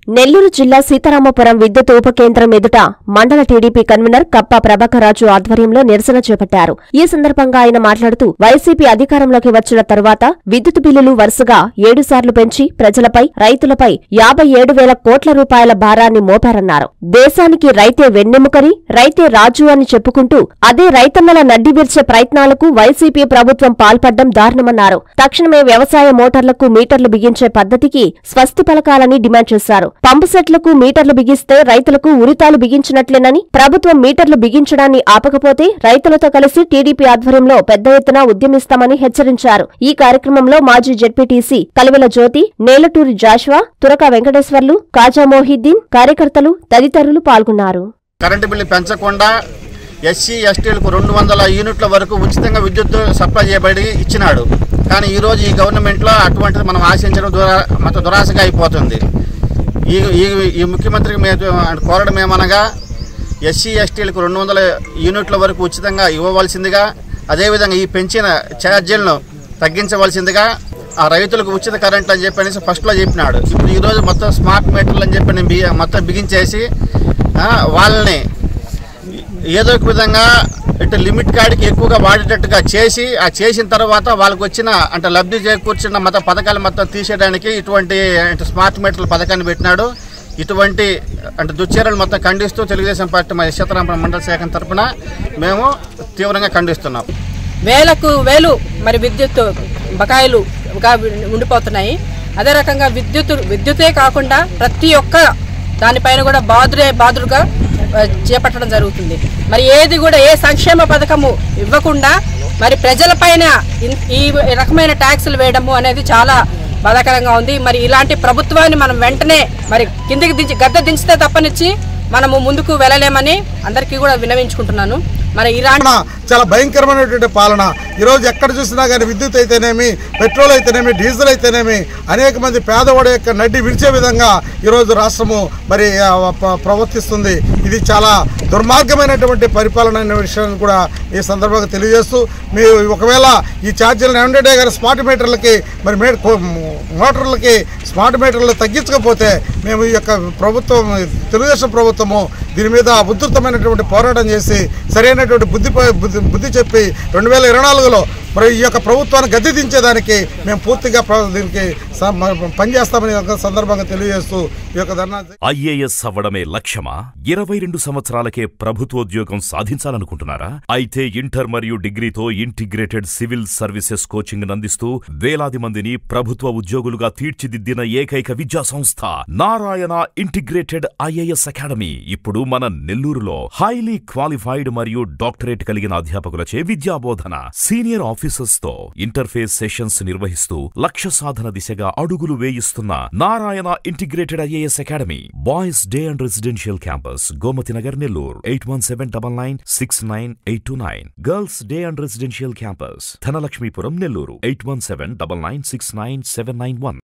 నెల్లూరు జిల్లా సీతారామపురం విద్యుత్ ఉప కేంద్రం ఎదుట మండల టీడీపీ కన్వీనర్ కప్ప ప్రభాకర్రాజు ఆధ్వర్యంలో నిరసన చేపట్టారు ఈ సందర్భంగా ఆయన మాట్లాడుతూ వైసీపీ అధికారంలోకి వచ్చిన తరువాత విద్యుత్ బిల్లులు వరుసగా ఏడు సార్లు పెంచి ప్రజలపై రైతులపై యాభై ఏడు వేల కోట్ల రూపాయల భారాన్ని మోపారన్నారు దేశానికి రైతే వెన్నెముకని రైతే రాజు అని చెప్పుకుంటూ అదే రైతన్నల నడ్డి విర్చే ప్రయత్నాలకు వైసీపీ ప్రభుత్వం పాల్పడ్డం దారుణమన్నారు తక్షణమే వ్యవసాయ మోటార్లకు మీటర్లు బిగించే పద్ధతికి స్వస్తి పలకాలని డిమాండ్ చేశారు పంపు సెట్లకు మీటర్లు బిగిస్తే రైతులకు ఉరితాలు బిగించినట్లేనని ప్రభుత్వం మీటర్లు బిగించడాన్ని ఆపకపోతే రైతులతో కలిసి టీడీపీ ఆధ్వర్యంలో పెద్ద ఎత్తున ఉద్యమిస్తామని హెచ్చరించారు ఈ కార్యక్రమంలో మాజీ జెడ్పీటీసీ కలువెల జ్యోతి నేలటూరి జాషువా తురక వెంకటేశ్వర్లు కాజా మోహిద్దీన్ కార్యకర్తలు తదితరులు పాల్గొన్నారు కరెంటు బిల్లు పెంచకుండా ఎస్సీ ఎస్టీలకు రెండు వందల యూనిట్ల వరకు ఉచితంగా విద్యుత్ సప్లై చేయబడి ఇచ్చినాడు కానీ ఈరోజు ఈ గవర్నమెంట్లో అటువంటిది మనం ఆశించడం దురా మొత్తం దురాశగా అయిపోతుంది ఈ ఈ ఈ ముఖ్యమంత్రికి మేము కోరడం ఏమనగా ఎస్సీ ఎస్టీలకు రెండు వందల యూనిట్ల వరకు ఉచితంగా ఇవ్వవలసిందిగా అదేవిధంగా ఈ పెంచిన ఛార్జీలను తగ్గించవలసిందిగా ఆ రైతులకు ఉచిత కరెంట్ అని చెప్పి అనేసి ఫస్ట్లో చెప్పినాడు ఇప్పుడు ఈరోజు మొత్తం స్మార్ట్ మీటర్లు అని చెప్పి నేను బియ్య- మొత్తం బిగించేసి ఆ, వాళ్ళని ఏదో ఒక విధంగా ఇటు లిమిట్ కాడికి ఎక్కువగా వాడేటట్టుగా చేసి ఆ చేసిన తర్వాత వాళ్ళకి వచ్చిన అంటే లబ్ధి చేకూర్చిన మొత్తం పథకాలు మొత్తం తీసేయడానికి ఇటువంటి అంటే స్మార్ట్ మీటర్ల పథకాన్ని పెట్టినాడు ఇటువంటి అంటే దుశ్చర్యలు మొత్తం ఖండిస్తూ తెలుగుదేశం పార్టీ మరి సీతారామపురం మండల శాఖ తరపున మేము తీవ్రంగా ఖండిస్తున్నాం వేలకు వేలు మరి విద్యుత్ బకాయిలు గా ఉండిపోతున్నాయి అదే రకంగా విద్యుత్ విద్యుతే కాకుండా ప్రతి ఒక్క దానిపైన కూడా బాదురే బాదురుగా ఆ, చేపట్టడం జరుగుతుంది మరి ఏది కూడా ఏ సంక్షేమ పథకము ఇవ్వకుండా మరి ప్రజలపైన ఇన్- ఈ రకమైన ట్యాక్సులు వేయడము అనేది చాలా బాధాకరంగా ఉంది మరి ఇలాంటి ప్రభుత్వాన్ని మనం వెంటనే మరి కిందికి దించి గద్దె దించితే తప్పనిచ్చి మనము ముందుకు వెళ్ళలేమని అందరికీ కూడా వినవించుకుంటున్నాను మరి ఇలాంటి పాలన చాలా భయంకరమైనటువంటి పాలన ఈరోజు ఎక్కడ చూసినా కానీ విద్యుత్ అయితేనేమి పెట్రోల్ అయితేనేమి డీజిల్ అయితేనేమి అనేక మంది పేదవాడి యొక్క నడ్డి విడిచే విధంగా ఈరోజు రాష్ట్రము మరి ఆ, ప- ప్రవర్తిస్తుంది ఇది చాలా దుర్మార్గమైనటువంటి పరిపాలన అనే విషయాన్ని కూడా ఈ సందర్భంగా తెలియజేస్తూ మీ ఒకవేళ ఈ ఛార్జీలను ఎండే గారి స్మార్ట్ మీటర్లకి మరి మే కో- మోటార్లకి స్మార్ట్ మీటర్లు తగ్గించకపోతే మేము ఈ యొక్క ప్రభుత్వం తెలుగుదేశం ప్రభుత్వము దీని మీద ఉధృతమైనటువంటి పోరాటం చేసి సరైనటువంటి బుద్ధి బుద్ధి బుద్ధి చెప్పి రెండు వేల ఇరవై నాలుగులో మరి ఈ యొక్క ప్రభుత్వాన్ని గద్దె దించేదానికి మేము పూర్తిగా ప్ర- దీనికి స- మ- పనిచేస్తామని ఈ యొక్క సందర్భంగా తెలియజేస్తూ ఈ యొక్క ధర్నా ఐఏఎస్ అవ్వడమే లక్ష్యమా ఇరవై రెండు సంవత్సరాలకే ప్రభుత్వోద్యోగం సాధించాలనుకుంటున్నారా అయితే ఇంటర్ మరియు డిగ్రీతో ఇంటిగ్రేటెడ్ సివిల్ సర్వీసెస్ కోచింగ్ అందిస్తూ వేలాది మందిని ప్రభుత్వ ఉద్యోగులుగా తీర్చిదిద్దిన ఏకైక విద్యా సంస్థ నారాయణ ఇంటిగ్రేటెడ్ ఐఏఎస్ అకాడమీ ఇప్పుడు మన నెల్లూరులో హైలీ క్వాలిఫైడ్ మరియు డాక్టరేట్ కలిగిన అధ్యాపకులచే విద్యాబోధన సీనియర్ ఆఫీసర్స్ తో ఇంటర్ఫేస్ సెషన్స్ నిర్వహిస్తూ లక్ష్య సాధన దిశగా అడుగులు వేయిస్తున్న Narayana integrated IAS academy boys day and residential campus Gomathi Nagar Nellore eight one seven double nine six nine eight two nine girls day and residential campus Dhanalakshmipuram Nellore eight one seven double nine six nine seven nine one